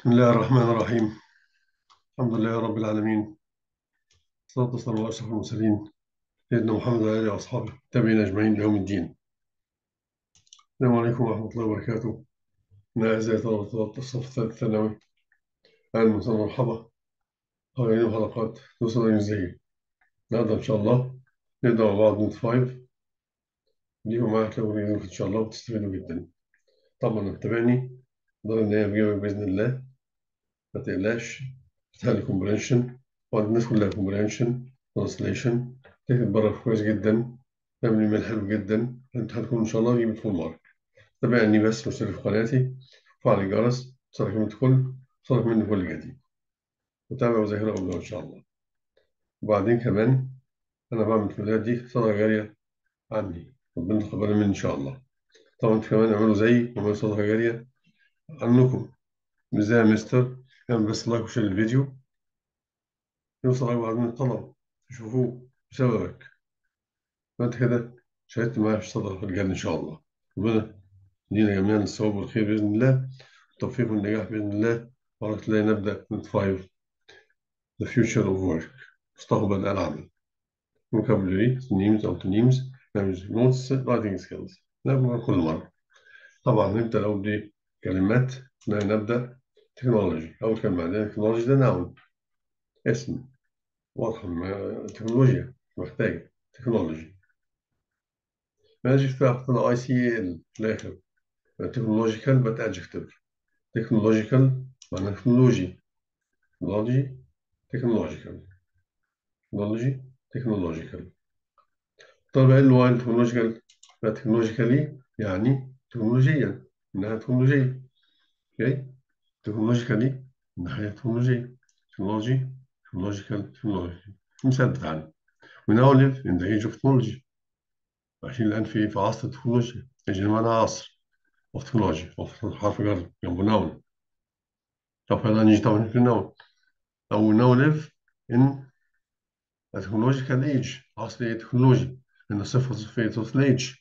بسم الله الرحمن الرحيم الحمد لله رب العالمين صلاة والسلام على أشرف المرسلين سيدنا محمد وعلى آله وأصحابه تابعين أجمعين ليوم الدين السلام عليكم ورحمة الله وبركاته من أعزائي طلبة الصف الثالث ثانوي أهلا وسهلا مرحبا قائلين حلقات توصل إنجليزية النهارده إن شاء الله نبدأ مع بعض نوت 5 ليكم معاك لو إن شاء الله وتستفيدوا جدا طبعا متابعني ضل إن هي بجيبك بإذن الله ما تقلقش بتهيألي كومبرينشن والناس كلها كومبرينشن ترانسليشن تكتب بره كويس جدا تعمل ايميل حلو جدا الامتحان تكون ان شاء الله تجيب فول مارك تابعني بس واشترك في قناتي وفعل الجرس تصلك من كل تصلك مني كل جديد وتابع وذاكرة أولى إن شاء الله وبعدين كمان أنا بعمل الفيديوهات دي صدقة جارية عني ربنا يتقبل مني إن شاء الله طبعا انتوا كمان اعملوا زيي واعملوا صدقة جارية عنكم مش زي يا مستر اعمل بس لايك وشير الفيديو يوصل أكبر من الطلبة يشوفوه بسببك فأنت كده شاركت معايا في الصدقة في الجنة إن شاء الله ربنا يدينا جميعا الثواب والخير بإذن الله التوفيق والنجاح بإذن الله وعلى تلاقي نبدأ من 5 The future of work مستقبل العمل vocabulary synonyms أو synonyms language notes writing skills نبدأ كل مرة طبعا نبدأ الأول دي كلمات نبدأ تكنولوجي أول كلمة عندنا تكنولوجي ده ناون اسم واضحة تكنولوجيا محتاجة تكنولوجي adjective حطينا اي سي ال في الاخر تكنولوجيكال بت adjective تكنولوجيكال معناها تكنولوجي تكنولوجي تكنولوجيكال تكنولوجي تكنولوجيكال طب ايه اللي هو تكنولوجيكال تكنولوجيكالي يعني تكنولوجيا انها تكنولوجيا اوكي تكنولوجيكالي انها تكنولوجيا تكنولوجي تكنولوجيكال تكنولوجي المثال بتاعنا we now live in the age of technology عايشين الآن في في عصر التكنولوجيا يجي معنا عصر of technology of حرف جر جنبه noun طب هنا نيجي طبعا في النون أو we now live in a technological age عصر التكنولوجي هنا صفة صفية توصل age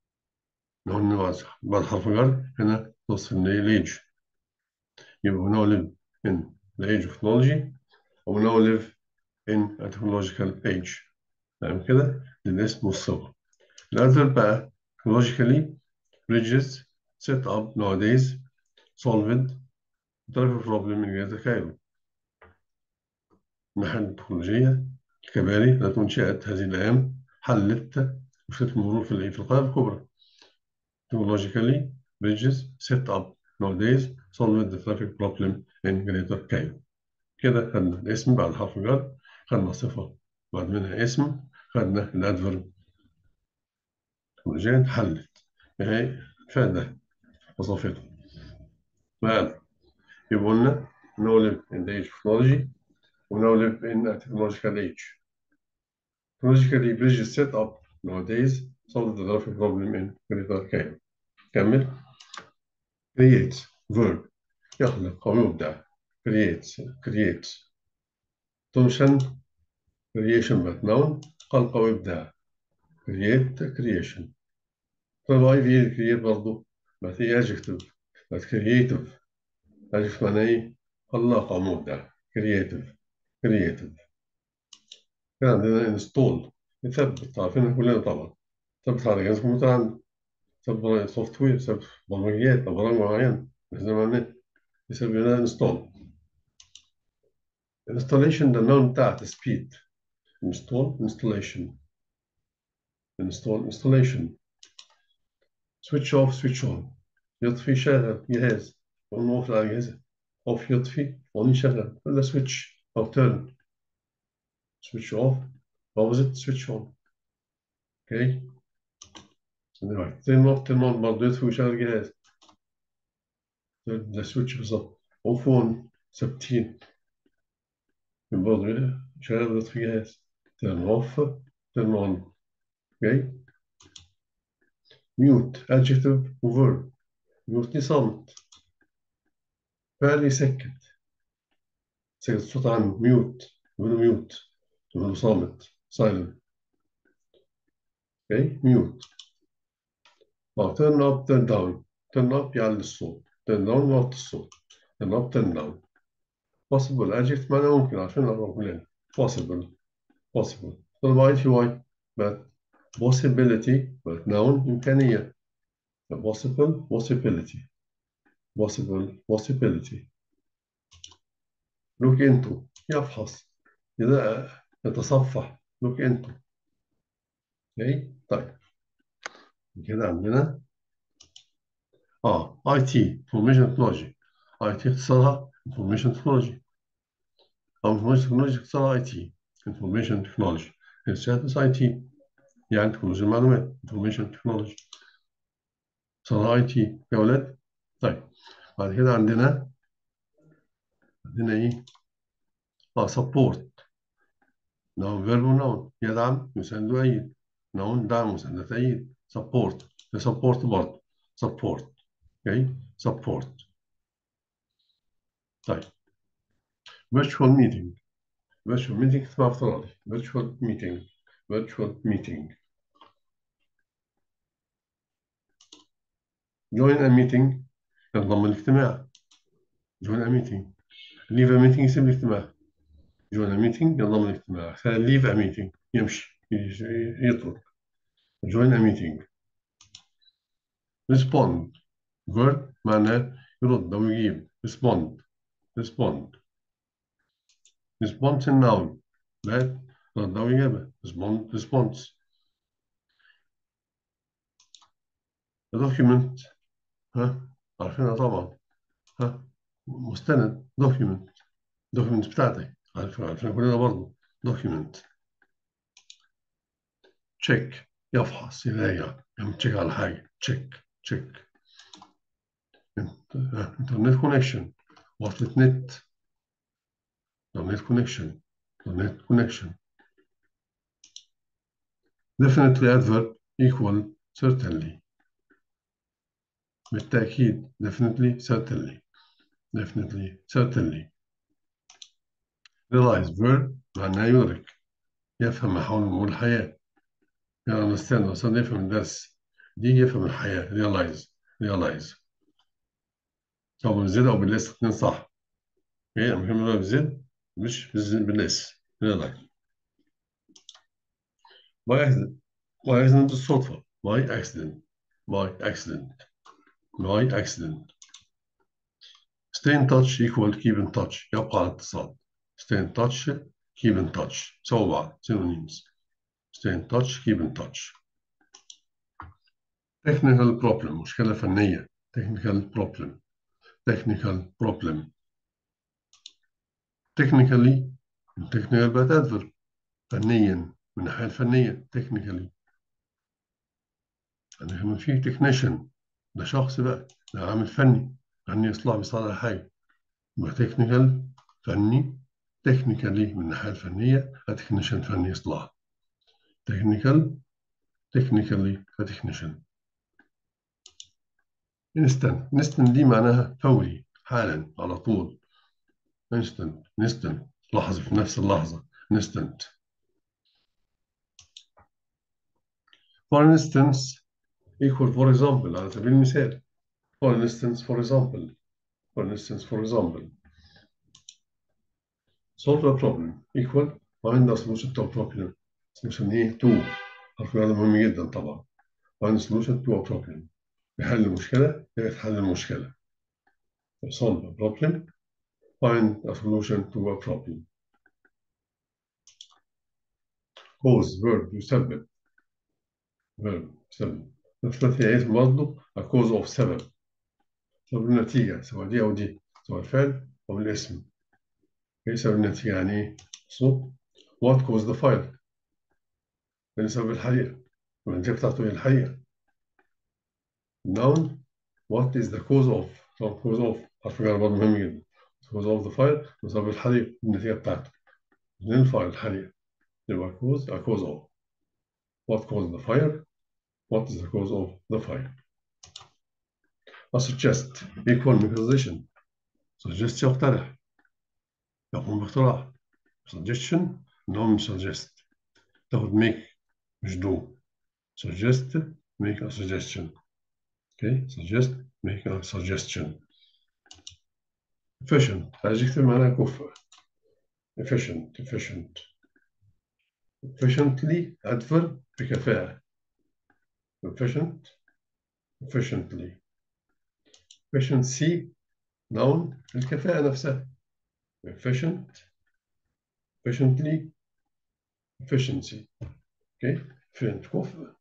نون بعد حرف جر هنا توصل age يبقى we now live in the age of technology أو we now live in a technological age تمام كده الاسم والصفة الأدفيرب بقى logically bridges set up nowadays solved drive problem من غير تخيل الناحية التكنولوجية الكباري التي أنشأت هذه الأيام حلت مشكلة المرور في في القاهرة الكبرى technologically bridges set up nowadays solved the traffic problem in greater Cairo كده خدنا الاسم بعد حرف جر خدنا صفة بعد منها اسم خدنا الأدفيرب التكنولوجيا حلت هي فائدة وظيفته ما يبقى قلنا now live in the age of technology we now live in a technological age technologically bridges set up nowadays solve the traffic problem in greater Cairo كمل create verb يخلق أو يبدع create create تنشن creation but noun خلق أو إبداع create creation طيب اي في create برضه بس هي adjective بس creative adjective معناه ايه؟ خلاق أو مبدع creative creative كان عندنا install يثبت عارفينها كلنا طبعا ثبت على جهاز كمبيوتر عندنا ثبت سوفت وير ثبت برمجيات أو برامج معينة نزلها على النت يسمى لنا install installation ده النون بتاعت speed install installation install installation switch off switch on يطفي شغل جهاز on off على الجهاز off يطفي on يشغل ولا switch أو turn switch off opposite switch on okay دلوقتي turn off turn on برضه يطفي ويشغل جهاز ده switch بالظبط off on ثابتين برضه يشغل ويطفي جهاز turn off turn on okay mute adjective verb mute صمت فعل يسكت سكت الصوت عنه mute يقولوا mute يقولوا صامت silent okay mute أو turn up turn down turn up يعلي الصوت turn down يوطي الصوت النبط noun possible adjective معنى ممكن عشان نعرف كلنا possible possible طلب في واي but possibility but noun إمكانية possible possibility possible possibility look into يفحص إذا يتصفح look into اوكي طيب كده عندنا اه اي تي انفورميشن تكنولوجي اي تي اختصارها انفورميشن تكنولوجي او انفورميشن تكنولوجي اختصارها اي تي انفورميشن تكنولوجي الشهادة اي تي يعني تكنولوجيا المعلومات انفورميشن تكنولوجي اختصارها اي تي يا ولاد طيب بعد كده عندنا عندنا ايه اه سبورت نون فيرب نون يدعم يساند ويؤيد نون دعم مساندة تأييد سبورت سبورت برضه سبورت اوكي سبورت طيب virtual meeting virtual meeting اجتماع افتراضي virtual meeting virtual meeting join a meeting ينضم الاجتماع join a meeting leave a meeting يسيب الاجتماع join a meeting ينضم الاجتماع leave a meeting يمشي يترك join a meeting respond verb معناه يرد أو يجيب respond respond response noun لا رد أو إجابة respond response document ها عارفينها طبعا ها مستند document document بتاعتك عارفين عارفين كلنا برضه document check يفحص يراجع يعمل تشيك على حاجة check check internet connection وصلة نت internet connection internet connection definitely adverb equal certainly بالتأكيد definitely certainly definitely certainly realize verb معناه يدرك يفهم ما حول أمور الحياة يعني understand أصلا يفهم الدرس دي يفهم الحياة realize realize أو بالزد أو بالاس الاثنين صح إيه أنا بكمل بالزد مش بالاس realize by accident by accident الصدفة by accident by accident by accident stay in touch equal keep in touch يبقى على اتصال stay in touch keep in touch سوا بعض synonyms stay in touch keep in touch technical problem مشكلة فنية technical problem technical problem technically technical بقت adverb فنيا من الناحية الفنية technically يعني في technician ده شخص بقى ده عامل فني فني إصلاح بيصلح حاجة يبقى technical فني technically من الناحية الفنية technician فني إصلاح technical technically technician instant instant دي معناها فوري حالا على طول instant instant لحظة في نفس اللحظة instant for instance equal for example على سبيل المثال for instance for example for instance for example solve a problem equal find the solution to a problem solution ايه to حرف هذا مهم جدا طبعا find a solution to a problem بحل المشكلة كيف تحل المشكلة solve a problem find a solution to a problem cause verb يسبب verb يسبب نفس هي اسم برضه a cause of سبب سبب النتيجة سواء دي أو دي سواء الفعل أو الاسم ايه سبب النتيجة يعني ايه؟ صوت what caused the fire يعني سبب الحريقة والنتيجة بتاعته هي الحريقة noun what is the cause of طب cause of حرف جر برضه مهم جدا cause of the fire بسبب الحريق النتيجة بتاعته من الفاير الحريق يبقى cause a cause of what caused the fire what is the cause of the fire a suggest equal mechanisation suggest يقترح يقوم باقتراح suggestion نوع suggest تاخد make مش do suggest make a suggestion okay suggest make a suggestion efficient adjective معناها كفء efficient efficient efficiently adverb بكفاءة efficient efficiently efficiency noun الكفاءة نفسها efficient efficiently efficiency اوكي efficient كفء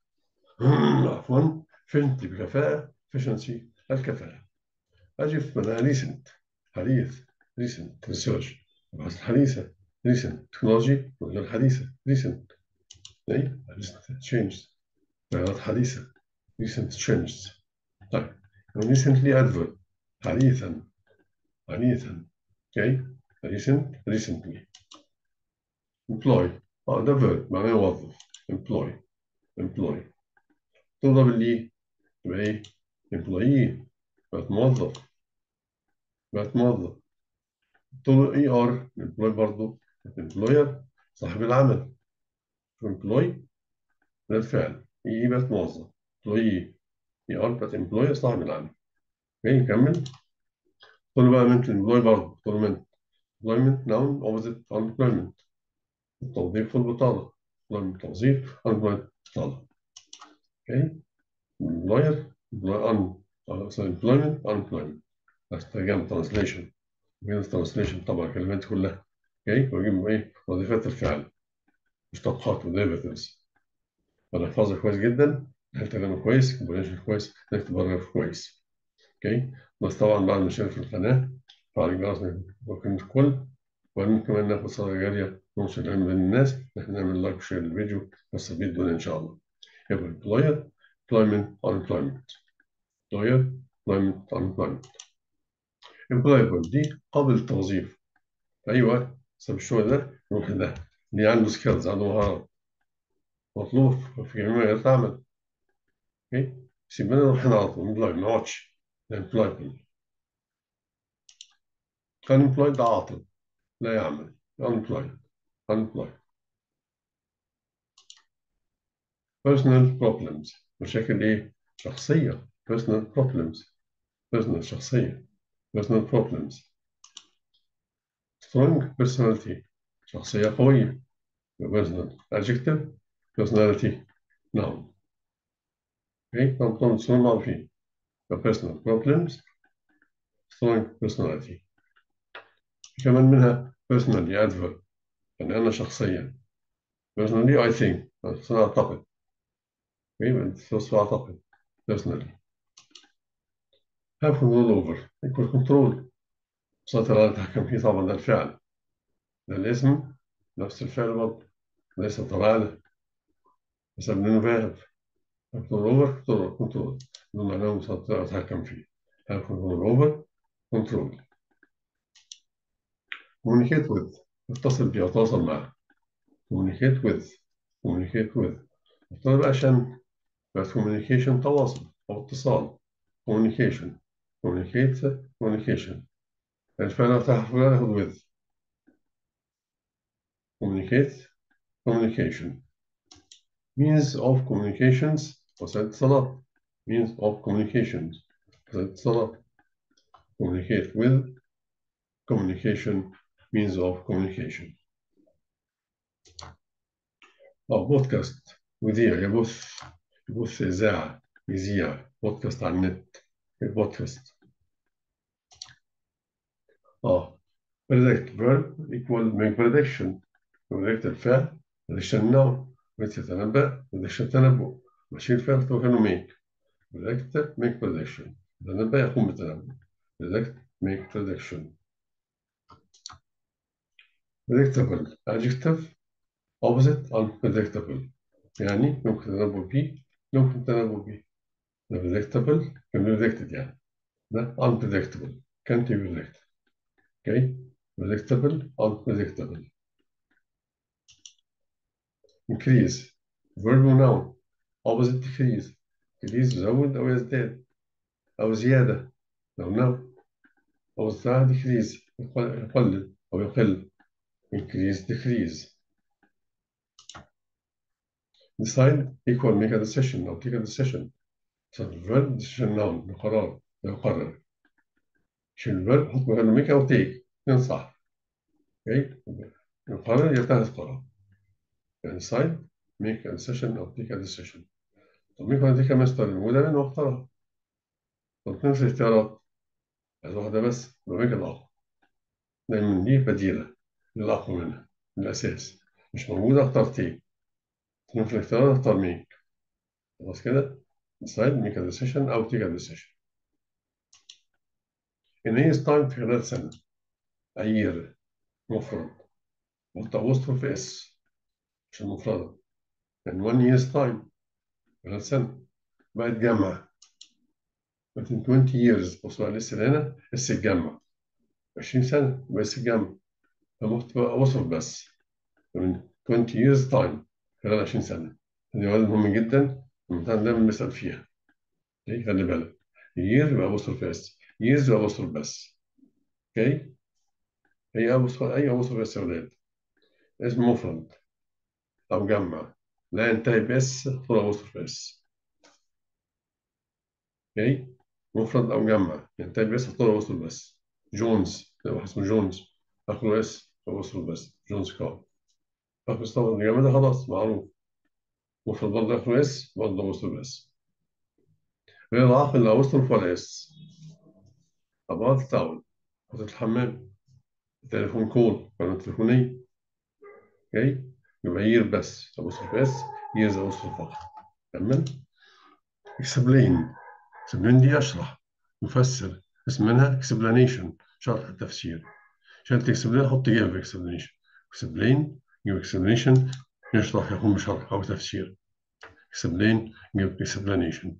عفوا efficiently بكفاءة efficiency الكفاءة أجي في معناها recent حديث recent research البحث الحديثة recent technology غير حديثة recent أي recent changed غيرات حديثة recent changed طيب recently adverb حديثا حديثا اوكي recent recently employ اه ده verb معناه يوظف employ employ تضرب اللي يبقى ايه employee بقت موظف بقت موظف تضرب اي ار employ برضه employer صاحب العمل employ ده الفعل اي بقت موظف employee اي ار بقت employer صاحب العمل اوكي نكمل تقول بقى من employ برضه تقول من employment noun opposite unemployment التوظيف والبطالة employment توظيف unemployment بطالة اوكي employer un sorry employment unemployment بس ترجمة translation من translation طبعا الكلمات كلها اوكي واجيب ايه وظيفات الفعل مشتقات وديريفاتيفز انا احفظها كويس جدا الكلام كويس كومبونيشن كويس نكتب باراجراف كويس اوكي بس طبعا بعد ما نشترك في القناه فعل الجرس ممكن الكل وممكن كمان ناخد صدقه جاريه ننشر العلم بين الناس احنا نعمل لايك وشير للفيديو نستفيد منه ان شاء الله يبقى employer employment unemployment employer employment unemployment employable دي قابل للتوظيف في اي وقت ساب الشغل ده يروح لده اللي عنده سكيلز عنده مهارات مطلوب في جميع مجالات العمل اوكي سيبنا نروح هنا على طول employ ما نقعدش employable unemployed ده عاطل لا يعمل unemployed unemployed personal problems مشاكل ايه؟ شخصية personal problems personal شخصية personal problems strong personality شخصية قوية personal adjective personality noun okay طبعا طبعا معروفين personal problems strong personality كمان منها personally adverb يعني أنا شخصيا personally I think أنا أعتقد okay سوف أعتقد personally have control over equal control سيطر على التحكم فيه طبعا ده الفعل ده الاسم نفس الفعل برضه ليس طلعنا بسبب انه فاهم control over control control ده معناه مسيطر أتحكم فيه have control over control communicate with اتصل بيه أتواصل معه communicate with communicate with اختار بقى عشان بس communication تواصل أو اتصال communication communicate communication الفعل بتاع فلان ياخد with communicate communication means of communications وسائل اتصالات means of communications وسائل اتصالات communicate with communication means of communication أو بودكاست مذيع يبث يبث إذاعة يذيع بودكاست على النت بودكاست اه predict verb equal make prediction predict الفعل prediction noun تتنبأ prediction تنبؤ ماشي الفعل توكل make predict make prediction تنبأ يقوم بالتنبؤ predict make prediction predictable adjective opposite unpredictable يعني يمكن تنبؤ به يمكن تنبؤ به predictable can be predicted يعني ده unpredictable can't be predicted okay predictable unpredictable increase verb noun opposite decrease decrease يزود أو يزداد أو زيادة لو noun opposite decrease يقلل أو يقل increase decrease decide equal make a decision أو take a decision so verb decision noun قرار يقرر شيل الفيرب حط مكانه ميك أو تيك اثنين صح اوكي القرار يتخذ قرار يعني سايد ميك a decision أو تيك a decision طب ميك ولا تيك مستر الموجودة منه واختارها طب نفس الاختيارات عايز واحدة بس يبقى ميك الأقوى دايما دي بديلة للأقوى منها الأساس مش موجودة اختار تيك في الاختيارات اختار ميك خلاص كده decide make a decision أو take a decision in a year's time في خلال سنة a year مفرد والتوسط في اس مش المفردة يعني one year's time خلال سنة بقت جمع within 20 years بصوا على لسه هنا اس الجمع 20 سنة يبقى اس الجمع فمحتوى وصف بس من 20 years time خلال 20 سنة دي مهم جدا الامتحان دايما بيسأل فيها اوكي خلي بالك year يبقى apostrophe اس years يبقى apostrophe بس اوكي هي apostrophe اي apostrophe بس يا ولاد اسم مفرد او جمع لا ينتهي باس طول apostrophe اس اوكي مفرد او جمع ينتهي باس طول apostrophe بس جونز ده واحد اسمه جونز اخره اس apostrophe بس جونز كار اخر طبعا الجمع ده خلاص معروف مفرد برضه اخره اس برضه apostrophe بس غير العاقل لا apostrophe ولا اس أبعاد التعاون أوضة الحمام تليفون كول قناة تليفونية اوكي يبقى يير بس أبصر بس ييرز أبصر فقط كمل اكسبلين اكسبلين دي أشرح مفسر اسم منها اكسبلانيشن شرح التفسير عشان تكسبلين حط جيب اكسبلانيشن اكسبلين جيب اكسبلانيشن يشرح يقوم بشرح أو تفسير اكسبلين جيب اكسبلانيشن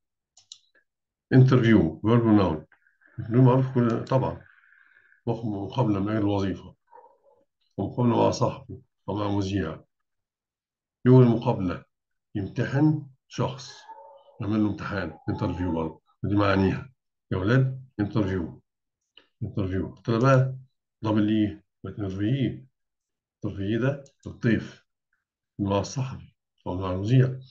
انترفيو فيرب نون انترفيو معروف كل طبعا مقابلة من أجل الوظيفة ومقابلة مع صاحبه أو مع مذيع يوم المقابلة يمتحن شخص يعمل له امتحان انترفيو برضه ودي معانيها يا ولاد انترفيو انترفيو قلت له بقى دبل اي انترفيو انترفيو ده الضيف مع الصحفي أو مع المذيع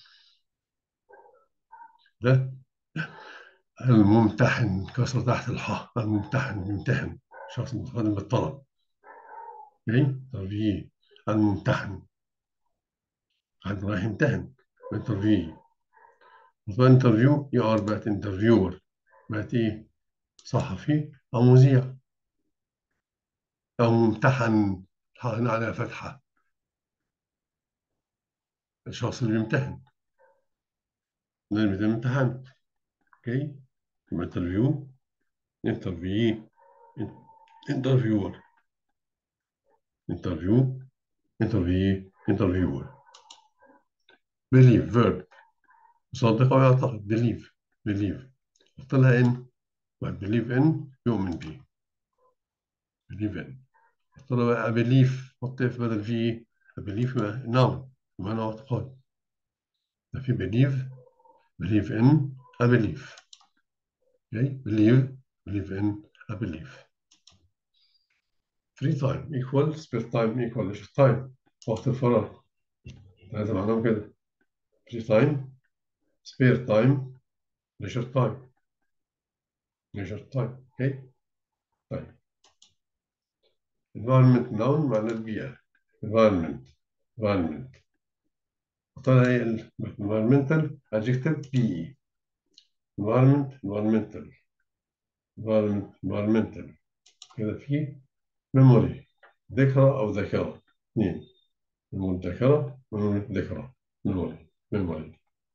ده الممتحن كسر تحت الحاء الممتحن يمتحن شخص متقدم بالطلب اوكي انترفيو الممتحن حد رايح يمتحن انترفيو وطبعا انترفيو يو ار بقت انترفيور بقت ايه صحفي او مذيع او ممتحن هنا عليها فتحه الشخص اللي بيمتحن اللي بيتم امتحان اوكي يبقى انترفيو انترفيو انترفيور انترفيو انترفيو انترفيور believe verb يصدق أو يعتقد believe believe حط لها in بعد believe in يؤمن به believe in حط لها بقى believe حط في بدل في believe noun بمعنى اعتقاد ده في believe believe in a belief okay believe believe in a belief free time equal spare time equal leisure time وقت الفراغ هذا معناه كده free time spare time leisure time leisure time okay طيب environment noun معناه البيئة environment environment طلع ايه environmental adjective بيئي environment environmental environment environmental كده في memory ذكرى أو ذاكرة اثنين memory ذاكرة memory ذكرى memory memory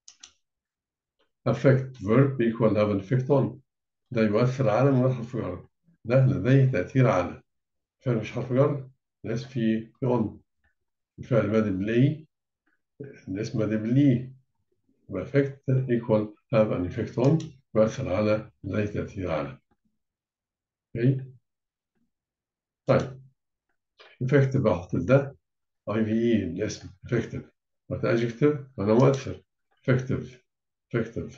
affect verb equal have an effect on ده يؤثر على من غير حرف جر ده لديه تأثير على فعل مش حرف جر الاسم فيه on الفعل بادئ بالإي الاسم بادئ بالإي يبقى affect equal have an effect on يؤثر على لديه تأثير على اوكي طيب effective بحط ده اي في اي الاسم effective بحط adjective انا مؤثر effective effective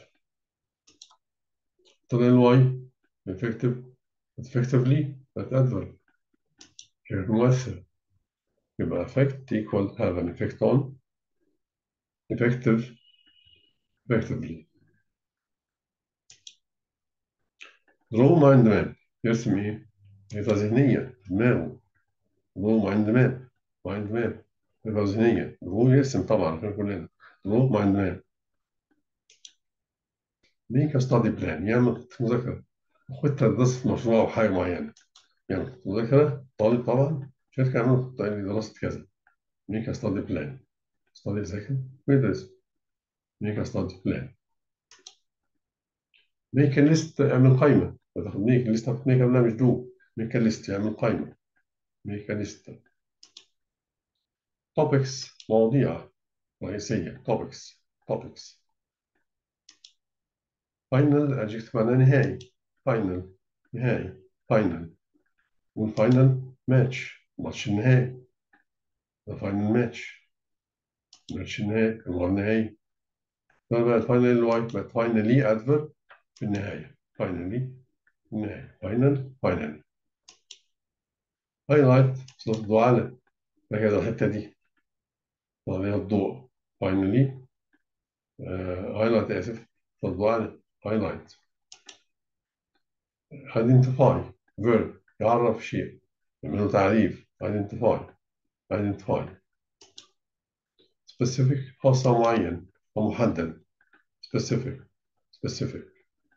طلع الواي effective effectively بقت adverb غير مؤثر يبقى effect equal have an effect on effective effectively draw mind map يرسم إيه؟ خريطة ذهنية في دماغه ضوء مايند ماب مايند ماب خريطة ذهنية ضوء يرسم طبعا احنا كلنا ضوء مايند ماب ميك ستادي بلان يعمل مذاكرة خطة دراسة مشروع أو حاجة معينة يعمل مذاكرة طالب طبعا شركة عملت دراسة كذا ميك ستادي بلان ستادي ذاكر ويدرس ميك ستادي بلان ميك ليست اعمل قائمة تاخد ميك ليست ميك قبلها مش دو ميك ليست اعمل قائمة ميك ليست توبكس مواضيع رئيسية توبكس توبكس فاينل adjective معناه نهائي فاينل نهائي فاينل والفاينل ماتش ماتش النهائي ده فاينل ماتش ماتش النهائي المباراة النهائي ده بقى الفاينل الوايت بقت فاينلي ادفرب في النهاية فاينلي النهاية فاينل فاينلي هايلايت صوت الضوء على ركز على الحتة دي عليها الضوء فاينلي هايلايت آسف صوت الضوء على highlight identify verb يعرف شيء يعمله تعريف identify identify specific خاصة معين ومحدد specific specific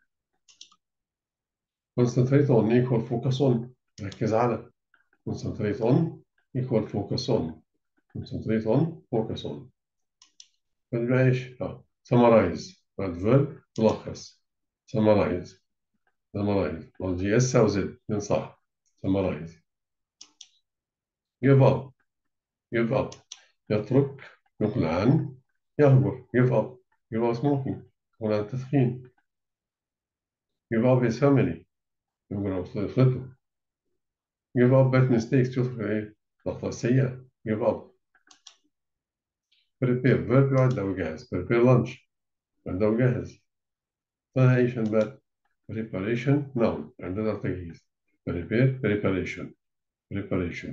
concentrate on equal focus on ركز على concentrate on equal focus on concentrate on focus on فنبقى ايش؟ summarize adverb تلخص summarize summarize والجي اس او زد من صح summarize give up give up يترك يقلع عن يهجر give up give up smoking يقول عن التدخين give up his family يقول عن أسرته give up bad mistakes يترك إيه الأخطاء السيئة give up prepare verb يعد أو يجهز prepare lunch يعد أو يجهز preparation بقى preparation noun عندنا تجهيز prepare preparation preparation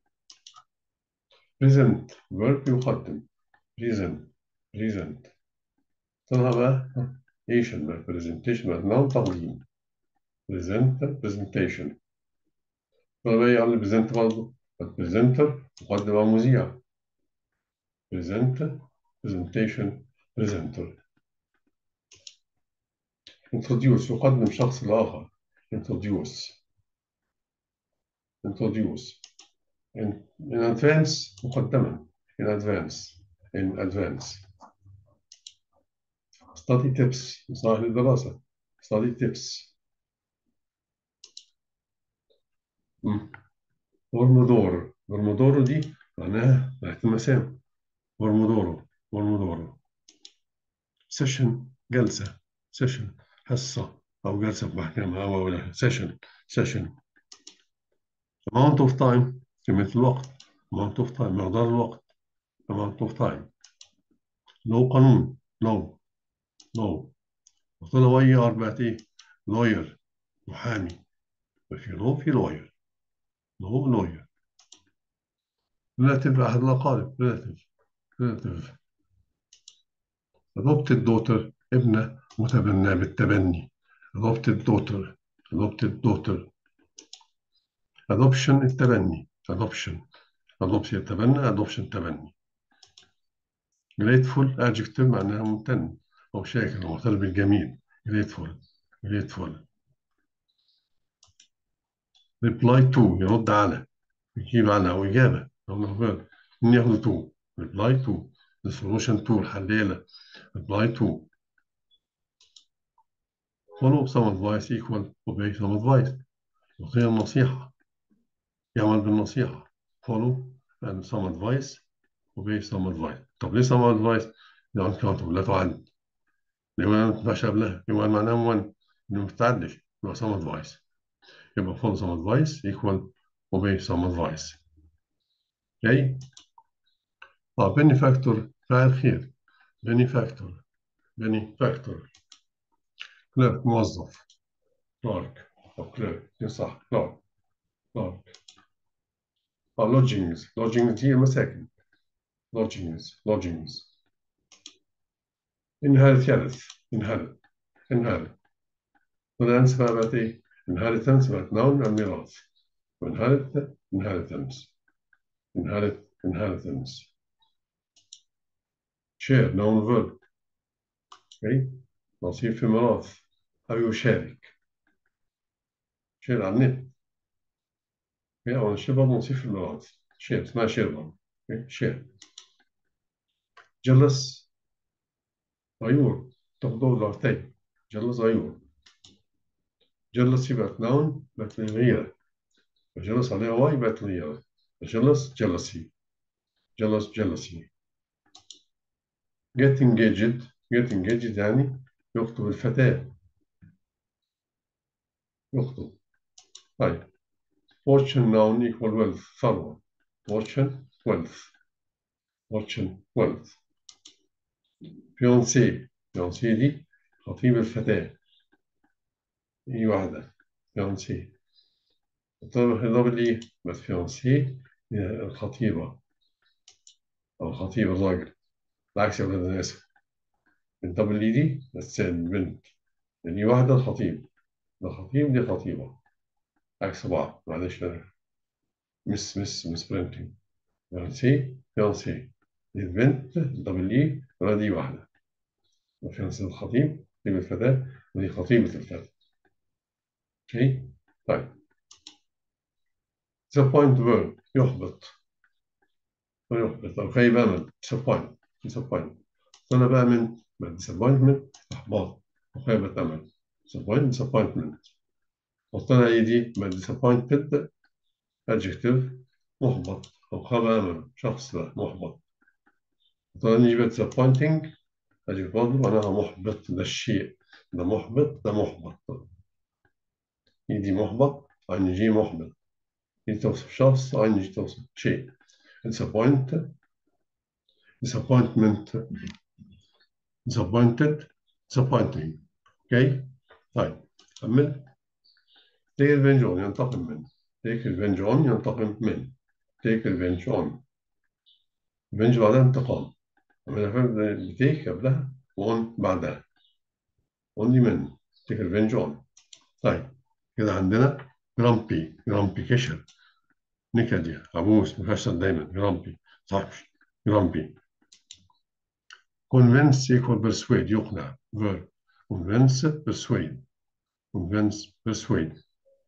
present verb يقدم present present طلع بقىation بقى presentation بقى noun تقديم present presentation طلع بقى يعني present برضه presenter مقدم أو مذيع present presentation presenter introduce يقدم شخص لآخر introduce introduce in, in advance مقدما in advance in advance study tips نصائح للدراسة study tips برمودورو برمودورو دي معناها ريحة المسام برمودورو برمودورو سيشن جلسة سيشن حصة أو جلسة في محكمة أو ولا سيشن سيشن amount of time كمية الوقت amount of time مقدار الوقت amount of time لو قانون لو لو قلت له وي أربعة إيه lawyer محامي وفي لو في lawyer لو lawyer relative أحد الأقارب relative relative adopted daughter ابنة متبنى بالتبني adopted daughter adopted daughter adoption التبني adoption adoption التبنى adoption تبني grateful adjective معناها ممتن أو شاكر أو معترف بالجميل grateful grateful reply to يرد على يجيب على أو إجابة أو مخبر من ياخد to reply to the solution to الحلالة reply to follow some advice equal obey some advice يعطيها النصيحة يعمل بالنصيحة follow and some advice obey some advice طب ليه some advice؟ لأن كانت لا تعد لأن ما تنفعش قبلها يبقى معناها one إنه ما بتعدش يبقى some advice يبقى follow some advice equal obey some advice okay اه benefactor فاعل خير benefactor benefactor كليرك موظف كلارك أو كليرك صح كلارك كلارك اه lodgings lodgings دي مساكن lodgings lodgings inherit يرث inherit inherit والأنسة بقى بقت إيه inheritance بقت noun الميراث inherit inheritance inherit inheritance share noun verb okay نصيب في ميراث أو يشارك شير على النت okay. أو الشير برضه نصيب في الميراث شير اسمها شير برضه okay. شير jealous غيور تاخدوه ضغطين jealous غيور jealous يبقى noun بقت غيرة jealous عليها واي بقت غيرة jealous jealousy jealous jealousy get engaged get engaged يعني يخطب الفتاة يخطب طيب fortune noun equal wealth ثروة fortune wealth fortune wealth fiancé fiancé دي خطيب الفتاة اي واحدة fiancé طيب دبل ايه بس fiancé الخطيبة أو خطيب الراجل العكس يا ولاد الناس الدبل اي دي بس البنت يعني واحدة الخطيب ده خطيب دي خطيبة عكس بعض معلش أنا مس مس مس برينتنج فيانسي فيانسي دي البنت دبل اي ولا دي واحدة فيانسي الخطيب دي الفتاة ودي خطيبة الفتاة اوكي طيب disappoint verb يحبط يحبط أو خيب أمل disappoint disappoint طلب أمل disappointment إحباط وخيبة أمل disappoint disappointment وطلع إيه دي ما disappointed adjective محبط أو خاب أمل شخص ده محبط وطلع نجيب disappointing adjective برضه معناها محبط ده الشيء ده محبط ده محبط إيه دي محبط أي جي محبط دي توصف شخص أي جي توصف شيء disappoint disappointment disappointed disappointing اوكي طيب كمل take revenge on ينتقم من take revenge on ينتقم من take revenge on revenge بعدها انتقام أما أنا take قبلها on بعدها only من take revenge on طيب كده عندنا grumpy grumpy كشر نكدي عبوس مكسر دايما grumpy صح grumpy convince equal persuade يقنع verb convince persuade convince persuade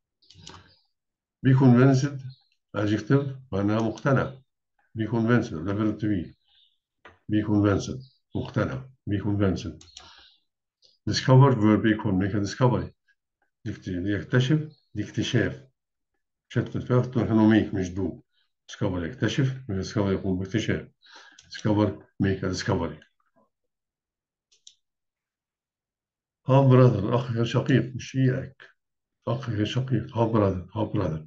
be convinced adjective معناها مقتنع be convinced ده verb to be be convinced مقتنع be convinced discover verb equal make a discovery يكتشف دي اكتشاف شتت الفعل تكون ميك مش دو discover يكتشف discover يقوم باكتشاف discover make a discovery half brother أخ غير شقيق مش شقيقك أخ غير شقيق half brother half brother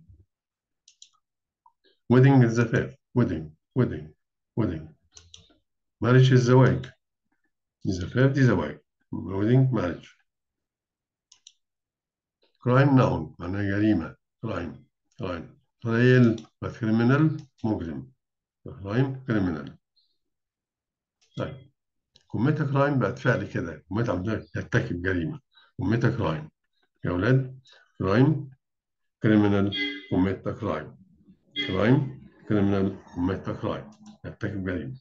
wedding الزفاف wedding wedding wedding marriage الزواج الزفاف دي زواج wedding marriage crime noun معناها جريمة crime crime trial criminal مجرم crime criminal طيب كوميتا كرايم بقت فعل كده كوميتا عمدا يرتكب جريمة كوميتا كرايم يا أولاد كرايم كريمنال كوميتا كرايم كرايم كريمنال كوميتا كرايم يرتكب جريمة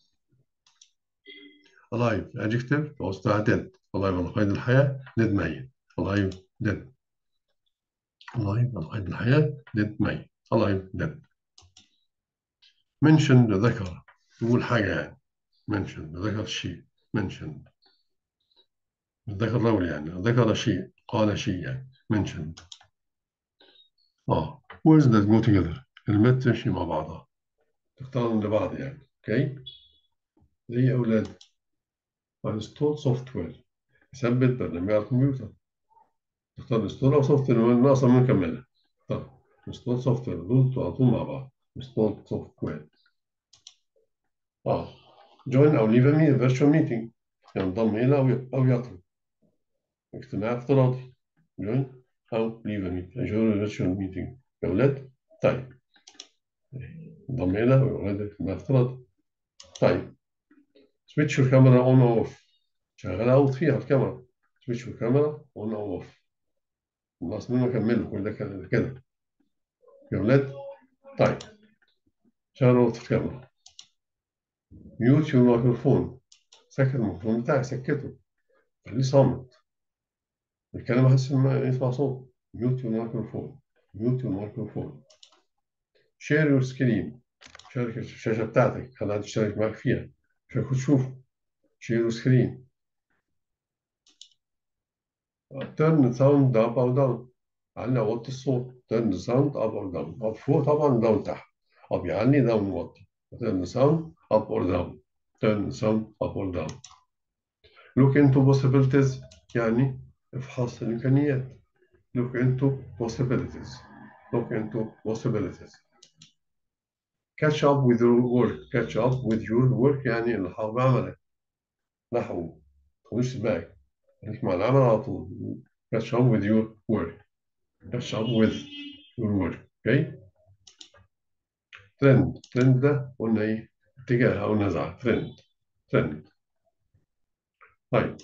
alive adjective وسطها dead alive على قيد الحياة dead ميت alive dead alive على قيد الحياة dead ميت alive dead mention ذكر يقول حاجة يعني mention ذكر شيء mentioned ذكر رول يعني ذكر شيء قال شيء يعني mentioned اه words that go together كلمات تمشي مع بعضها تختارهم لبعض يعني اوكي زي اولاد install software يثبت برنامج على الكمبيوتر تختار install او software ناقصه من كملها طب install software دول على طول مع بعض install software اه join أو leave a meeting, virtual meeting ينضم إلى أو أو يطلب اجتماع افتراضي join أو leave a meeting join a virtual meeting يا أولاد طيب انضم إلى أو يولد اجتماع افتراضي طيب switch your camera on or off شغالة أو فيها الكاميرا switch your camera on or off الناقص منه أكمله كل ده كده كده يا ولاد طيب شغلوا الكاميرا ميوت يور ميكروفون سكت الميكروفون بتاعك سكته خليه صامت الكلام محدش يسمع صوت ميوت يور ميكروفون ميوت يور ميكروفون شير يور سكرين شارك الشاشة بتاعتك خليها تشترك معاك فيها عشان تشوف شير يور سكرين turn sound up أو down علي أوطي الصوت turn sound up أو down up فوق طبعا down تحت up يعلي down يوطي turn sound up or down turn sound up or down look into possibilities يعني افحص الإمكانيات look into possibilities look into possibilities catch up with your work catch up with your work يعني الحاق بعملك نحو تخش بالك خليك مع العمل على طول catch up with your work catch up with your work okay trend trend ده قلنا ايه اتجاه او نزعه trend trend طيب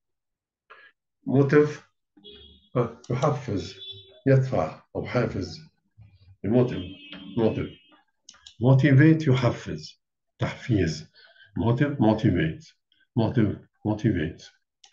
موتيف يحفز يدفع او حافز موتيف موتيف motivate يحفز تحفيز motive motivate motive motivate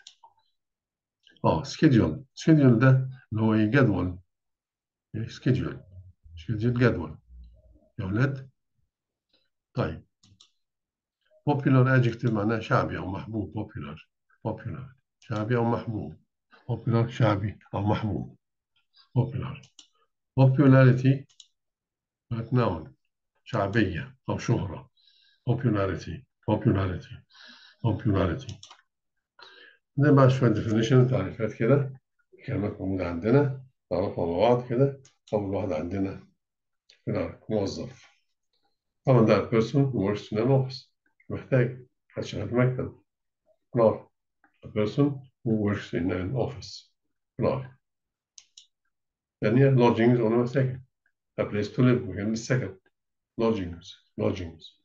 اه schedule schedule ده اللي هو ايه جدول إيه schedule schedule جدول يا ولاد طيب popular adjective معناه شعبي او محبوب popular popular شعبي او محبوب popular شعبي او محبوب popular popularity noun شعبية أو شهرة popularity popularity popularity ده بقى شوية definition تعريفات كده كلمات موجودة عندنا نعرفها مع بعض كده أول واحدة عندنا كده موظف طبعا ده person who works in an office محتاج حد شغال في مكتب كلار a person who works in an office كلار يعني lodgings ولا مساكن a place to live مكان للسكن lodgings lodgings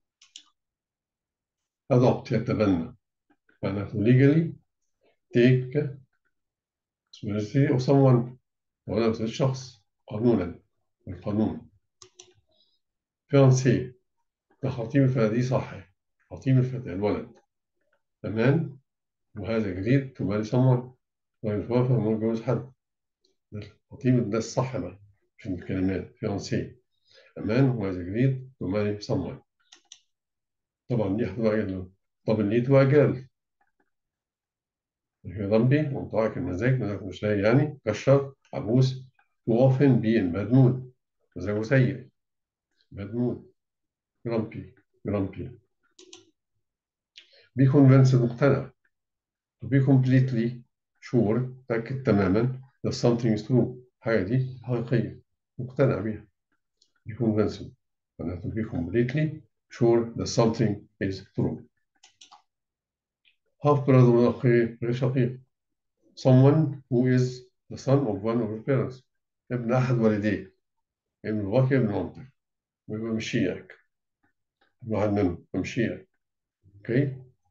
adopt يتبنى معناته legally take responsibility of someone ولا مسؤولية شخص قانونا القانون fiancé ده خطيب الفتاة دي صح خطيب الفتاة الولد تمام وهذا جديد تماري someone ويتوافق انه يتجوز حد الخطيب ده الصح بقى في الكلمات fiancé أمان وهذا جديد تماري someone طبعا دي هتبقى جدا طب اللي تبقى جال في ضمبي ومطاعك المزاج مزاج مش لاقي يعني كشر عبوس too often be in bad mood مزاجه سيء bad mood grumpy grumpy be convinced مقتنع to be completely sure تأكد تماما that something is true حاجة دي حقيقية مقتنع بيها be convinced معناته to be completely sure that something is true half brother أخي غير شقيق someone who is the son of one of his parents ابن أحد والديه ابن باباك ابن مامتك ويبقى مشيئك ابن واحد منهم مشيئك okay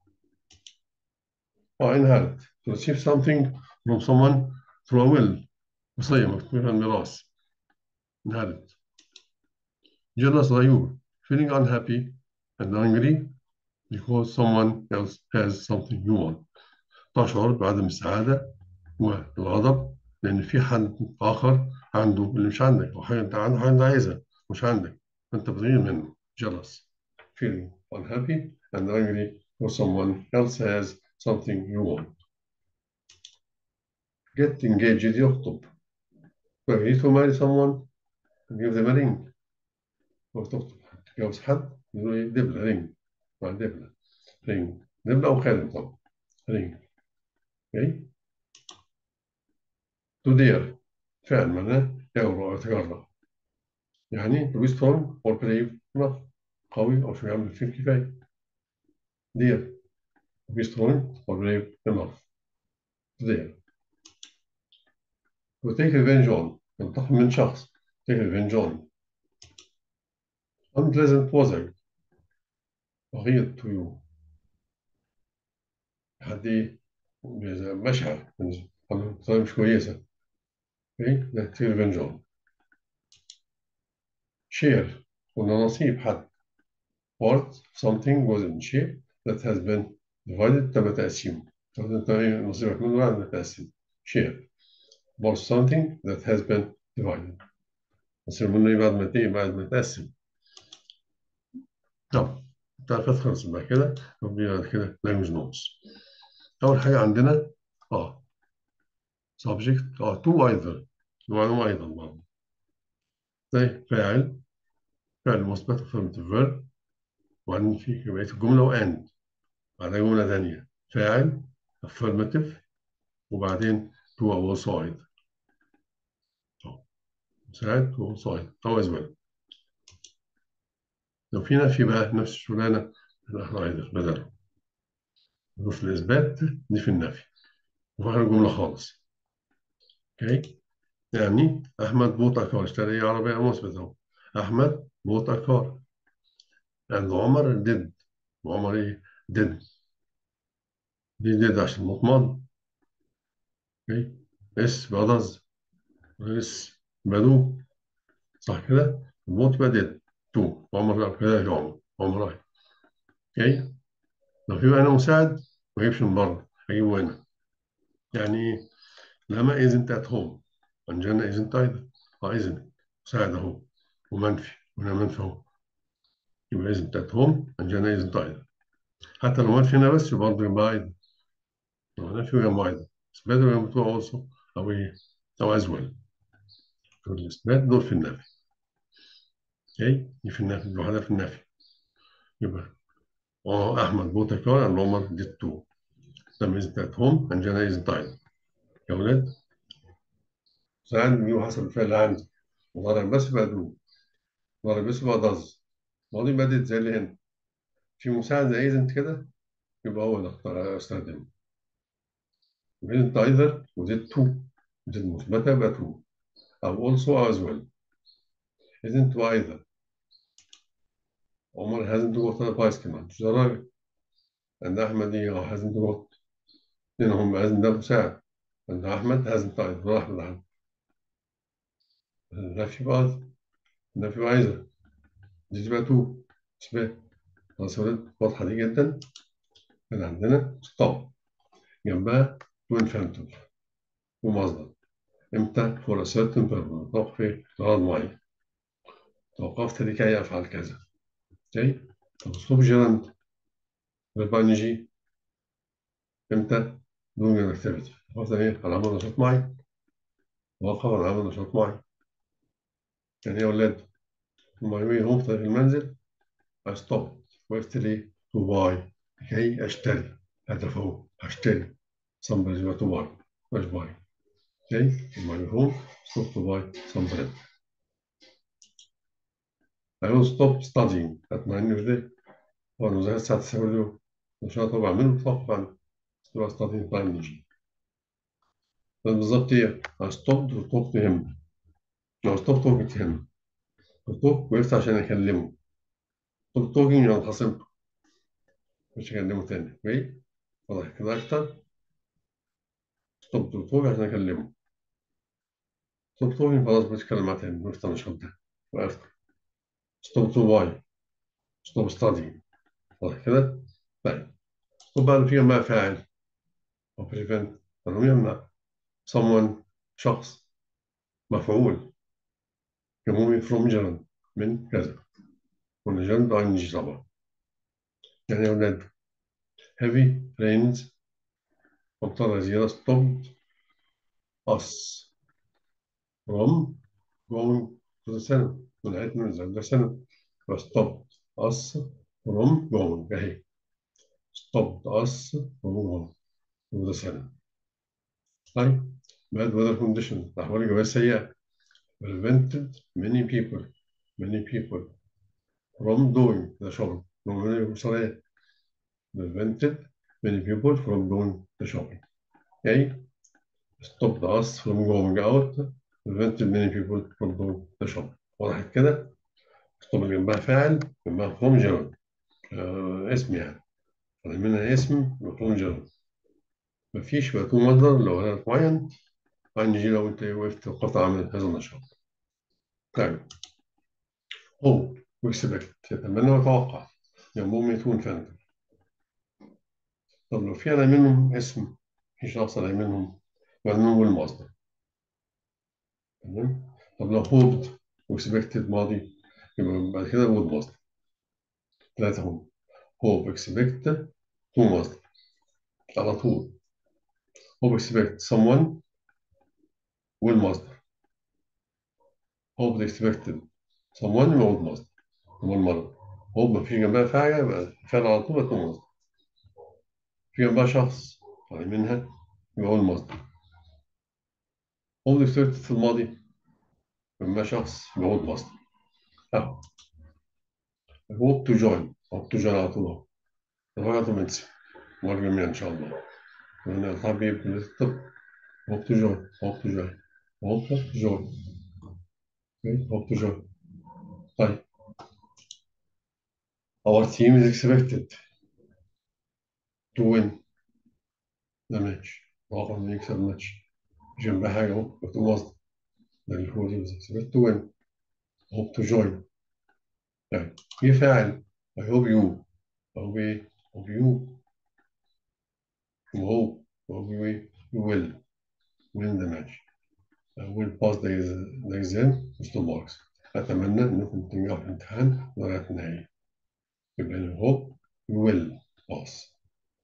or inherit to receive something from someone through a will وصية مكتوبة الميراث inherit jealous غيور feeling unhappy and angry because someone else has something you want تشعر بعدم السعادة والغضب لأن في حد آخر عنده اللي مش عندك أو حاجة أنت عنده حاجة أنت عايزها مش عندك فأنت بتغير منه jealous feeling unhappy and angry because someone else has something you want get engaged يخطب فأجري to marry someone and give them a ring أو تخطب تتجوز حد يقول إيه دبلة رينج مع دبلة رينج دبلة أو خادم طبعا رينج أوكي to dare فعل معناه يجرؤ أو يتجرأ يعني to be strong or brave enough قوي أو شجاع من الفيل كفاية dare to be strong or brave enough to dare to take revenge on ينتقم من شخص take revenge on unpleasant وزج بغيض to حد إيه مشعر طريقة مش كويسة اوكي ده take revenge on share قلنا نصيب حد part something was in shape that has been divided تم تقسيمه طب انت ايه نصيبك منه بعد ما تقسم share part something that has been divided نصيب منه ايه بعد ما ايه بعد ما تقسم طب التعريفات خلصت بقى كده نبدأ بعد كده language notes أول حاجة عندنا اه subject اه to either معلومة أيضا برضه زي فاعل فعل مثبت affirmative verb وبعدين في بقية الجملة وأند بعدها جملة تانية فاعل affirmative وبعدين to أو also أيضا مساعد to also أيضا أو as well لو في نفي بقى نفس الشغلانة احنا أيضا بدل في الإثبات دي في النفي وفي الجملة خالص اوكي يعني أحمد بوت أكار اشتري عربية مثبت أهو أحمد بوت أكار and عمر did وعمر إيه did دي did عشان مطمئن اوكي اس بدز اس بدو صح كده بوت بدد تو عمر كده يا عمر عمر أهي. اوكي لو في بقى هنا مساعد ما اجيبش من بره اجيبه هنا يعني ايه لما isn't at home أنجانا isn't either اه isn't مساعد اهو ومنفي وهنا منفي اهو يبقى isn't at home أنجانا isn't either حتى لو منفي هنا بس برضه يبقى either لو نفي ويبقى either إثبات ويبقى بتوع also أو إيه أو as well دول الإثبات دول في النفي أوكي دي في النفي لوحدها في النفي يبقى اه أحمد بوتا كار and عمر did too لما isn't at home أنجانا isn't either يا ولاد ساعات بيجيبوا حسب الفعل اللي عندي مضارع بس بقى دو مضارع بس بقى دز ماضي بدت زي اللي هنا في مساعد زي isn't كده يبقى هو ده اختار استخدمه isn't either وزد to زد مثبتة يبقى to أو also أو as well isn't either عمر hasn't got a bicycle ما عندوش دراجة عند أحمد إيه هو hasn't got لأن هم hasn't ده مساعد عند أحمد hasn't either ولا أحمد عنده النفي بقى النفي بقى either دي تبقى to إثبات خلاص يا ولاد واضحة دي جدا كان عندنا stop جنبها to infinitive ومصدر امتى for a certain purpose توقف في غرض معين توقفت لكي افعل كذا اوكي طب اسلوب جيراند فيرب ان جي امتى دون ان اكتيفيتي توقفت ايه على عمل نشاط معين توقف على عمل نشاط معين يعني يا اولاد لما يومي هم في المنزل I stopped وقفت ليه to buy لكي اشتري هدف اهو هشتري somebody to buy مش buy Okay, in my home, stop to buy some bread. I will stop studying at 9 years old. وأنا زي الساعة 9 اليوم نشاط بعمله توقف عنه. تبقى studying time يجي. بالظبط إيه؟ I stopped to talk to him. I stopped talking to him. talk وقفت عشان أكلمه. stop talking يعني خصمته. مش أكلمه تاني. أوكي؟ واضح كده أكتر. stop to talk عشان أكلمه. stop talking خلاص بتكلم معاه تاني. وقفت النشاط ده. وقفت. stop to buy. stop studying. واضح كده؟ طيب stop بقى فيها ما فاعل أو prevent أنه يمنع someone شخص مفعول يقوم from جرند من كذا قلنا جرند ing طبعا يعني يا أولاد heavy rains أمطار غزيرة stopped us from going to the cinema منعتنا من الذهاب إلى السينما stopped us from going أهي stopped us from going to the cinema طيب bad weather conditions الأحوال الجوية السيئة prevented many people many people from doing the shopping from المشتريات prevented many people from doing the shopping okay stopped us from going out prevented many people from doing the shopping وضحت كده stop اللي جنبها فاعل جنبها مفهوم جرد آه اسم يعني منها اسم مفهوم جرد مفيش بقى مصدر لو هدف معين ان جي لو انت وقفت وقفت عمل هذا النشاط طيب هو واكسبكت يتمنى ويتوقع جنبهم يكون فانتر طب لو في على منهم اسم في شخص على منهم ممنوع المصدر تمام طب لو هوبد واكسبكتد ماضي يبقى بعد كده وود مصدر ثلاثة هم هوب اكسبكت تو مصدر على طول هوب اكسبكت someone والمصدر هوب اكسبكتد someone يبقى وود مصدر هو المرض هوب مفيش جنبها حاجة يبقى فعل على طول يكون مصدر في جنبها شخص يعني منها يبقى هو المصدر هوب اكسبكتد في الماضي جنبها شخص يبقى هو المصدر أهو هوب تو جوين هوب تو جوين على طول أهو الغلط منسي مرة جميلة إن شاء الله وأنا الحبيب كلية الطب هوب تو جوين هوب تو جوين هوب تو جوين هوب تو جوين طيب Our team is expected to win the match واقع إنه يكسب الماتش جنبها حاجة أهو مكتوب مصدر ده اللي هو is expected to win hope to join يعني في فاعل I hope you I hope إيه hope you وهو hope you إيه you will win the match I will pass the the exam with two marks أتمنى إنكم تنجحوا في الامتحان درجة نهائية يبقى ال hope you will pass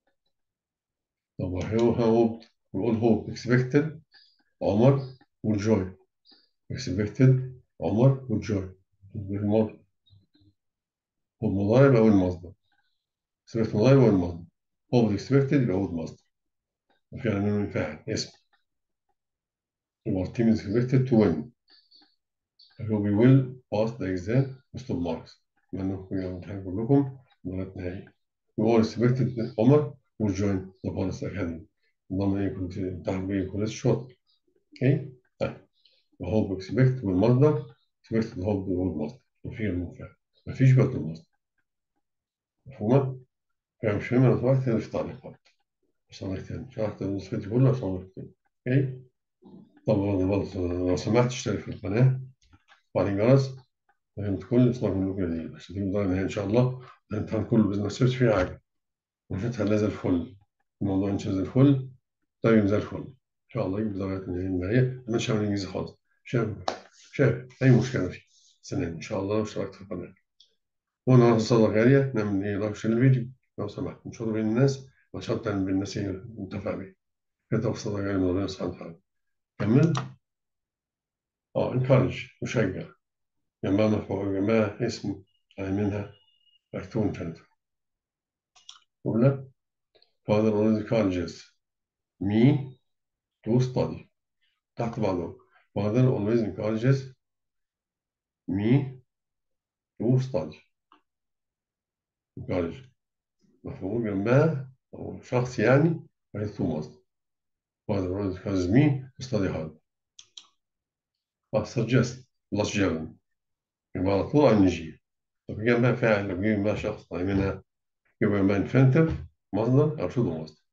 طب هو hope نقول hope expected عمر والجوي expected عمر والجوي بالماضي هو المضارع يبقى أول مصدر expected مضارع يبقى أول مصدر hope expected يبقى أول مصدر وفعلا منه فاعل اسم Our team is expected to win. I hope we will pass the exam with top marks. أتمنى في الامتحان كلكم درجات نهائية. We all expected عمر will join the Police Academy. انضم إيه كنت امتحن بيه كلية الشرطة. أوكي؟ طيب. وهوب expect والمصدر expect الهوب والمصدر. وفي المفعل. مفيش بقى المصدر. مفهومة؟ فاهم مش فاهم أنا طبعا تاني في التعليقات. أشرح تاني. شرحت نسختي كلها أشرح تاني. أوكي؟ طبعا برضه لو سمحت اشترك في القناة وعلى الجرس عشان كل إصدار من جديد عشان تجيب درجة نهائية إن شاء الله الامتحان كله بإذن الله سيرش فيه حاجة وفتحة لا زي الفل الموضوع إن شاء زي الفل طيب زي الفل إن شاء الله يجيب درجات نهائية ما شاف الإنجليزي خالص شاف شاف أي مشكلة فيه سنة إن شاء الله واشتركت في القناة وأنا راح صدقة غالية نعمل إيه لايك شير الفيديو لو سمحت نشر بين الناس وعشان تعمل بين الناس متفق بيه كده صدقة غالية من ربنا سبحانه وتعالى كمل اه انكارج مشجع جماعة مفعول جماعة اسم يعني منها مكتوب كانت أولى father always encourages me to study تحت بعضهم father always encourages me to study encourage مفعول جنبها أو شخص يعني عايز تو مصدر father always encourages me to study hard but suggest plus جبل يبقى على طول عن نجي طب جنبها فاعل لو جنبها شخص طيب منها يبقى جنبها infinitive مصدر أو شبه مصدر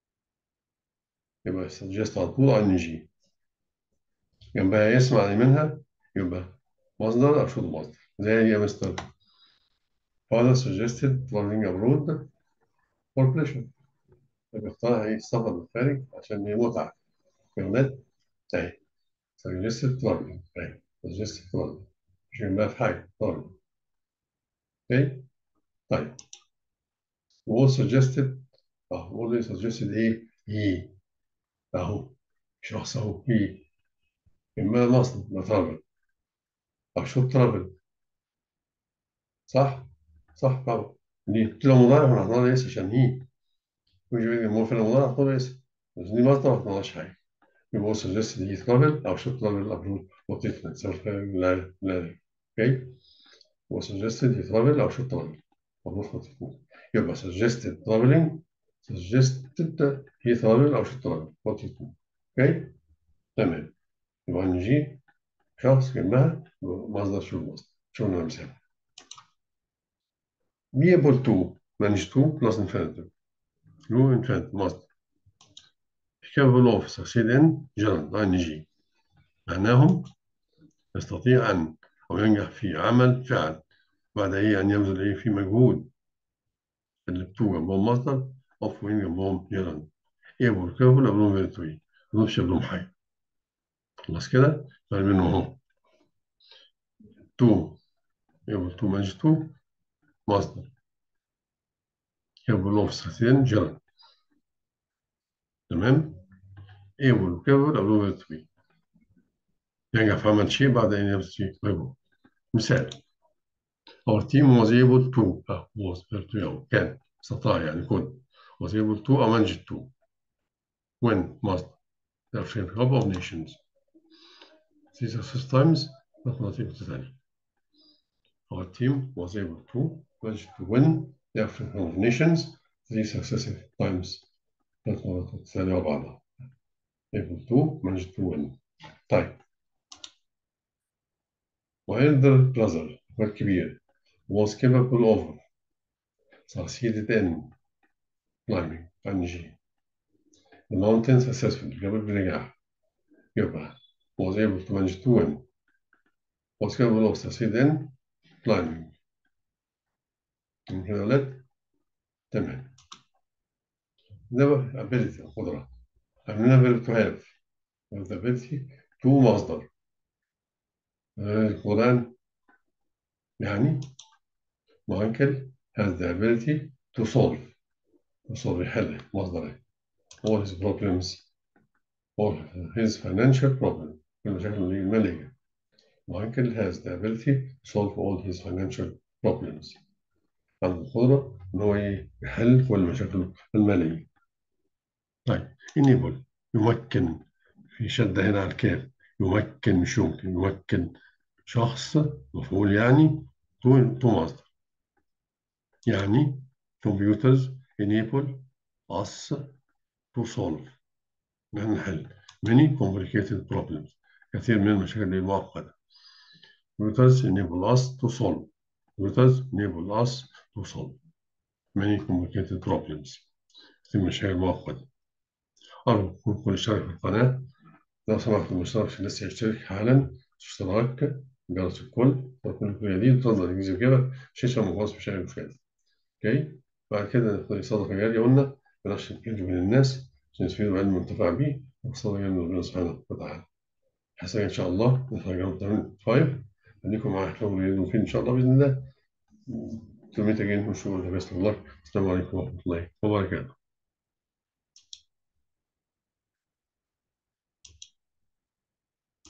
يبقى suggest على طول عن نجي جنبها اسم على منها يبقى مصدر أو شبه مصدر زي يا مستر father suggested traveling abroad for pleasure يبقى اختار ايه السفر للخارج عشان هي متعة يا ولاد اهي suggested traveling اهي suggested traveling مش جنبها في حاجة traveling اوكي طيب و suggested اه هو suggested ايه هي اهو شخص اهو هي اما مصدر ما ترافل او شو ترافل صح صح طبعا ليه كده مضارع احنا هنحطها اس عشان هي مش مو في المضارع هنحطها اس بس دي مصدر ما حطيناش حاجه يبقى هو suggested هي ترافل او شو ترافل ابرود وتيتنا سيلف لا لا اوكي هو suggested هي ترافل او شو ترافل المفروض يبقى suggested traveling suggested هي travel أو should travel what you do اوكي تمام يبقى نجي شخص جنبها مصدر شو المصدر شو مثال be able to manage to plus infinitive no infinitive مصدر capable of succeed in gerund ing معناهم يستطيع أن أو ينجح في عمل فعل بعد إيه أن يبذل إيه في مجهود اللي تو جنبهم مصدر أوف وين جنبهم gerund able capable قبلهم فيرب تو إيه مش قبلهم حاجة خلاص كده فرق بينهم أهو تو able to manage to مصدر capable of succeeding gerund تمام able وكابل قبلهم فيرب تو إيه ينجح في عمل شيء بعد أن يبذل شيء مجهود مثال Our team was able to uh, was verb to أو كان استطاع يعني كن was able to أو managed to when must the African Cup of Nations three success times but not able to tally Our team was able to manage to win the African Cup of Nations three successive times but not able to tally بعضها able to manage to win طيب وإلدر brother والكبير was capable of succeeded in climbing ing the mountain successfully جبل بنجاح يبقى was able to manage to win was capable of succeed in climbing من كده ولد تمام ده بقى ability القدرة عندنا verb to have with the ability to مصدر القرآن يعني Michael has the ability to solve to solve يحل مصدره all his problems all his financial problems المشاكل المالية Michael has the ability to solve all his financial problems عنده القدرة إن هو يحل كل مشاكله المالية طيب enable يمكن في شدة هنا على الكاف يمكن مش يمكن يمكن شخص مفعول يعني تو تو مصدر يعني computers enable us to solve نحن نحل many complicated problems كثير من المشاكل المعقدة computers enable us to solve computers enable us to solve many complicated problems كثير من المشاكل المعقدة أرجو كل اشتراك في القناة لو سمحت المشترك عشان لسه يشترك حالا اشتراك جرس الكل وكل كل جديد تفضل انجليزي وكده شاشة مخلص مش أي مشكلة اوكي بعد كده ناخد صدقة جارية قلنا بلاش نكلف من الناس عشان يستفيدوا بعلم منتفع بيه وصدقة جارية من ربنا سبحانه وتعالى حسنا إن شاء الله نتفرج على 5 خليكم معايا شغل مفيد إن شاء الله بإذن الله To meet again, wish you all the best of luck. Assalamu alaikum wa rahmatullahi wa barakatuh.